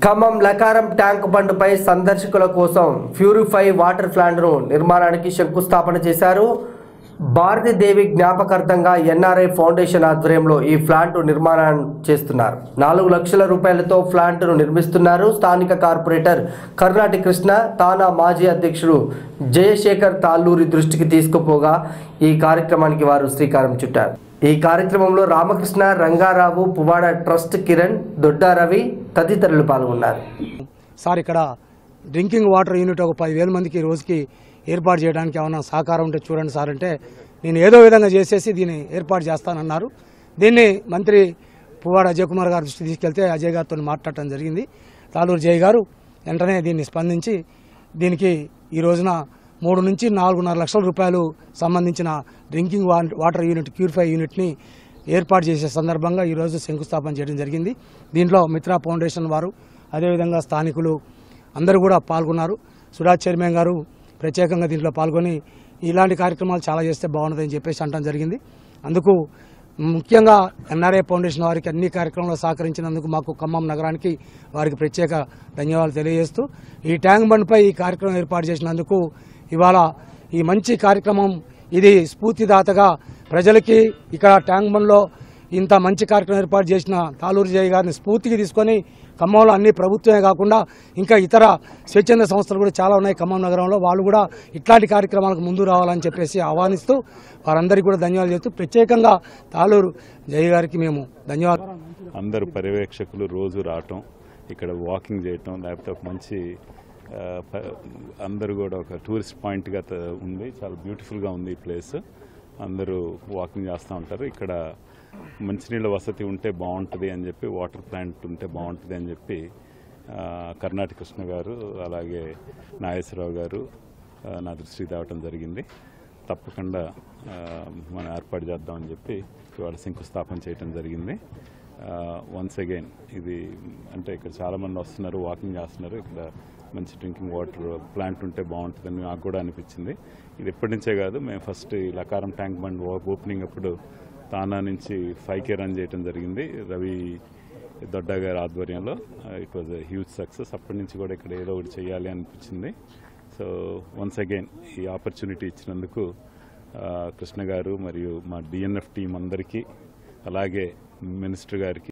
Khammam లకారం tank బండ్పై సందర్శకుల కోసం purify water ప్లాంట్ను నిర్మాణానికి శంకుస్థాపన చేశారు భారతీదేవి జ్ఞాపకార్థంగా ఎన్ఆర్ఐ ఫౌండేషన్ ఆధ్వర్యంలో ఈ ప్లాంట్ నిర్మాణం చేస్తున్నారు నాలుగు లక్షల రూపాయలతో ప్లాంట్ను నిర్మిస్తున్నారు స్థానిక కార్పొరేటర్ కర్ణాటి కృష్ణ తానా మాజీ అధ్యక్షుడు జయశేఖర్ తాళ్ళూరి దృష్టికి తీసుకుపోగా ఈ కార్యక్రమానికి వారు శ్రీకారం చుట్టారు ఈ కార్యక్రమంలో రామకృష్ణ రంగారావు పువ్వాడ ట్రస్ట్ కిరణ్ దొడ్డా రవి తదితరులు పాల్గొన్నారు సార్ ఇక్కడ డ్రింకింగ్ వాటర్ యూనిట్ ఒక పదివేల మందికి రోజుకి ఏర్పాటు చేయడానికి ఏమైనా సహకారం ఉంటే చూడండి సార్ అంటే నేను ఏదో విధంగా చేసేసి దీన్ని ఏర్పాటు చేస్తానన్నారు దీన్ని మంత్రి పువ్వాడ అజయ్ కుమార్ గారి దృష్టి తీసుకెళ్తే అజయ్ గారితో మాట్లాడటం జరిగింది తాలూరు జయ్ గారు వెంటనే దీన్ని స్పందించి దీనికి ఈ రోజున మూడు నుంచి నాలుగున్నర లక్షల రూపాయలు సంబంధించిన డ్రింకింగ్ వా- వాటర్ యూనిట్ క్యూరిఫై యూనిట్ని ఏర్పాటు చేసే సందర్భంగా ఈరోజు శంకుస్థాపన చేయడం జరిగింది దీంట్లో మిత్రా ఫౌండేషన్ వారు అదేవిధంగా స్థానికులు అందరూ కూడా పాల్గొన్నారు సురాజ్ చైర్మన్ గారు ప్రత్యేకంగా దీంట్లో పాల్గొని ఇలాంటి కార్యక్రమాలు చాలా చేస్తే బాగుంటుందని చెప్పేసి అనడం జరిగింది అందుకు ముఖ్యంగా ఎన్ఆర్ఐ ఫౌండేషన్ వారికి అన్ని కార్యక్రమాల్లో సహకరించినందుకు మాకు ఖమ్మం నగరానికి వారికి ప్రత్యేక ధన్యవాదాలు తెలియజేస్తూ ఈ ట్యాంక్ బండ్పై ఈ కార్యక్రమం ఏర్పాటు చేసినందుకు ఇవాళ ఈ మంచి కార్యక్రమం ఇది స్ఫూర్తిదాతగా ప్రజలకి ఇక్కడ ట్యాంక్ బండ్లో ఇంత మంచి కార్యక్రమం ఏర్పాటు చేసిన తాలూరు జయ గారిని స్ఫూర్తికి తీసుకొని ఖమ్మంలో అన్ని ప్రభుత్వమే కాకుండా ఇంకా ఇతర స్వచ్ఛంద సంస్థలు కూడా చాలా ఉన్నాయి ఖమ్మం నగరంలో వాళ్ళు కూడా ఇట్లాంటి కార్యక్రమాలకు ముందు రావాలని చెప్పేసి ఆహ్వానిస్తూ వారందరికీ కూడా ధన్యవాదాలు చేస్తూ ప్రత్యేకంగా తాలూరు జయ గారికి మేము ధన్యవాదాలు అందరు పర్యవేక్షకులు రోజు రావటం ఇక్కడ వాకింగ్ చేయటం లేకపోతే ఒక మంచి ఆ, ప- అందరూ కూడా ఒక టూరిస్ట్ పాయింట్గా త- ఉంది చాలా బ్యూటిఫుల్గా ఉంది ఈ ప్లేస్ అందరూ వాకింగ్ చేస్తూ ఉంటారు ఇక్కడ మంచినీళ్ళ వసతి ఉంటే బాగుంటుంది అని చెప్పి వాటర్ ప్లాంట్ ఉంటే బాగుంటుంది అని చెప్పి ఆ, కర్ణాటక కృష్ణ గారు అలాగే నాగేశ్వరరావు గారు ఆ, నా దృష్టికి తేవటం జరిగింది తప్పకుండా ఆ, మనం ఏర్పాటు చేద్దామని చెప్పి ఇవాళ శంకుస్థాపన చేయటం జరిగింది వన్స్ అగైన్ ఇది అంటే ఇక్కడ చాలామంది వస్తున్నారు వాకింగ్ చేస్తున్నారు ఇక్కడ మంచి డ్రింకింగ్ వాటర్ ప్లాంట్ ఉంటే బాగుంటుందని నాకు కూడా అనిపించింది ఇది ఎప్పటి నుంచే కాదు మేము ఫస్ట్ ఈ లకారం ట్యాంక్ బండ్ ఓపెనింగ్ అప్పుడు తానా నుంచి ఫైవ్ కే రన్ చేయడం జరిగింది రవి దొడ్డా గారి ఆధ్వర్యంలో it was a huge success అప్పటి నుంచి కూడా ఇక్కడ ఏదో ఒకటి చేయాలి అనిపించింది సో వన్స్ అగైన్ ఈ ఆపర్చునిటీ ఇచ్చినందుకు ఆ, కృష్ణ గారు మరియు మా డిఎన్ఎఫ్ టీం అందరికీ అలాగే మినిస్టర్ గారికి